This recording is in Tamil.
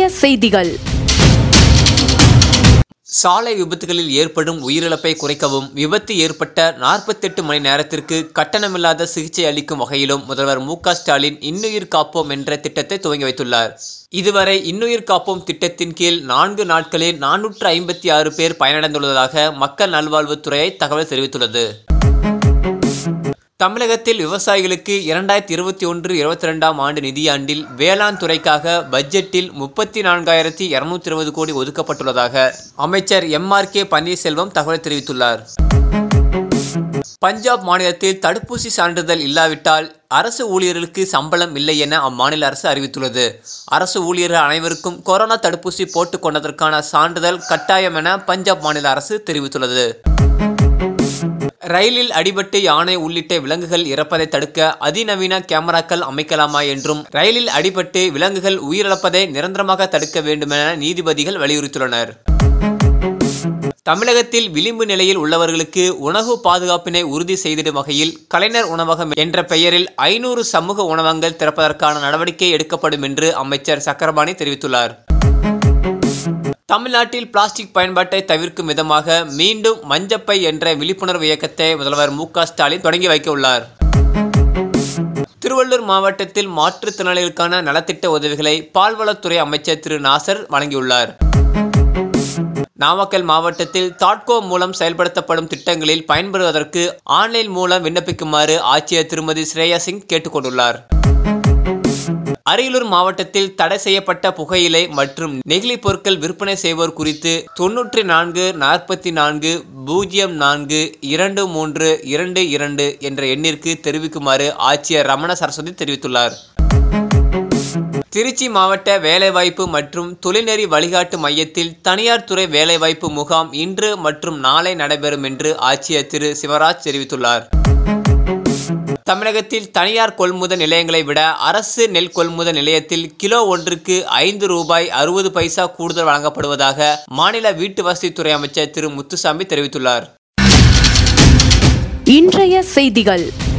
செய்திகள் சாலை விபத்துகளில் ஏற்படும் உயிரிழப்பை குறைக்கவும் விபத்து ஏற்பட்ட நாற்பத்தெட்டு மணி நேரத்திற்கு கட்டணமில்லாத சிகிச்சை அளிக்கும் வகையிலும் முதல்வர் மு க ஸ்டாலின் இன்னுயிர் காப்போம் என்ற திட்டத்தை துவங்கி வைத்துள்ளார் இதுவரை இன்னுயிர் காப்போம் திட்டத்தின் கீழ் நான்கு நாட்களில் நானூற்று ஐம்பத்தி ஆறு பேர் பயனடைந்துள்ளதாக மக்கள் நல்வாழ்வுத்துறை தகவல் தெரிவித்துள்ளது தமிழகத்தில் விவசாயிகளுக்கு இரண்டாயிரத்தி இருபத்தி ஒன்று இருபத்தி ரெண்டாம் ஆண்டு நிதியாண்டில் வேளாண் துறைக்காக பட்ஜெட்டில் முப்பத்தி நான்காயிரத்தி இருநூத்தி இருபது கோடி ஒதுக்கப்பட்டுள்ளதாக அமைச்சர் எம் ஆர் கே பன்னீர்செல்வம் தகவல் தெரிவித்துள்ளார் பஞ்சாப் மாநிலத்தில் தடுப்பூசி சான்றிதழ் இல்லாவிட்டால் அரசு ஊழியர்களுக்கு சம்பளம் இல்லை என அம்மாநில அரசு அறிவித்துள்ளது அரசு ஊழியர்கள் அனைவருக்கும் கொரோனா தடுப்பூசி போட்டுக் கொண்டதற்கான சான்றிதழ் கட்டாயம் என பஞ்சாப் மாநில அரசு தெரிவித்துள்ளது ரயிலில் அடிபட்டு யானை உள்ளிட்ட விலங்குகள் இறப்பதை தடுக்க அதிநவீன கேமராக்கள் அமைக்கலாமா என்றும் ரயிலில் அடிபட்டு விலங்குகள் உயிரிழப்பதை நிரந்தரமாக தடுக்க வேண்டுமென நீதிபதிகள் வலியுறுத்தியுள்ளனர் தமிழகத்தில் விளிம்பு நிலையில் உள்ளவர்களுக்கு உணவு பாதுகாப்பினை உறுதி செய்திடும் வகையில் கலைஞர் உணவகம் என்ற பெயரில் ஐநூறு சமூக உணவகங்கள் திறப்பதற்கான நடவடிக்கை எடுக்கப்படும் என்று அமைச்சர் சக்கரபாணி தெரிவித்துள்ளார் தமிழ்நாட்டில் பிளாஸ்டிக் பயன்பாட்டை தவிர்க்கும் விதமாக மீண்டும் மஞ்சப்பை என்ற விழிப்புணர்வு இயக்கத்தை முதல்வர் மு க ஸ்டாலின் தொடங்கி வைக்க உள்ளார் திருவள்ளூர் மாவட்டத்தில் மாற்றுத்திறனாளிகளுக்கான நலத்திட்ட உதவிகளை பால்வளத்துறை அமைச்சர் திரு நாசர் வழங்கியுள்ளார் நாமக்கல் மாவட்டத்தில் தாட்கோ மூலம் செயல்படுத்தப்படும் திட்டங்களில் பயன்பெறுவதற்கு ஆன்லைன் மூலம் விண்ணப்பிக்குமாறு ஆட்சியர் திருமதி ஸ்ரேயா சிங் கேட்டுக்கொண்டுள்ளார் அரியலூர் மாவட்டத்தில் தடை செய்யப்பட்ட புகையிலை மற்றும் நெகிழி பொருட்கள் விற்பனை செய்வோர் குறித்து தொன்னூற்றி நான்கு நாற்பத்தி நான்கு பூஜ்ஜியம் நான்கு இரண்டு மூன்று இரண்டு இரண்டு என்ற எண்ணிற்கு தெரிவிக்குமாறு ஆட்சியர் ரமண சரஸ்வதி தெரிவித்துள்ளார் திருச்சி மாவட்ட வேலைவாய்ப்பு மற்றும் தொழில்நெறி வழிகாட்டு மையத்தில் தனியார் துறை வேலைவாய்ப்பு முகாம் இன்று மற்றும் நாளை நடைபெறும் என்று ஆட்சியர் திரு சிவராஜ் தெரிவித்துள்ளார் தமிழகத்தில் தனியார் கொள்முதல் நிலையங்களை விட அரசு நெல் கொள்முதல் நிலையத்தில் கிலோ ஒன்றுக்கு ஐந்து ரூபாய் அறுபது பைசா கூடுதல் வழங்கப்படுவதாக மாநில வீட்டு வசதித்துறை அமைச்சர் திரு முத்துசாமி தெரிவித்துள்ளார் இன்றைய செய்திகள்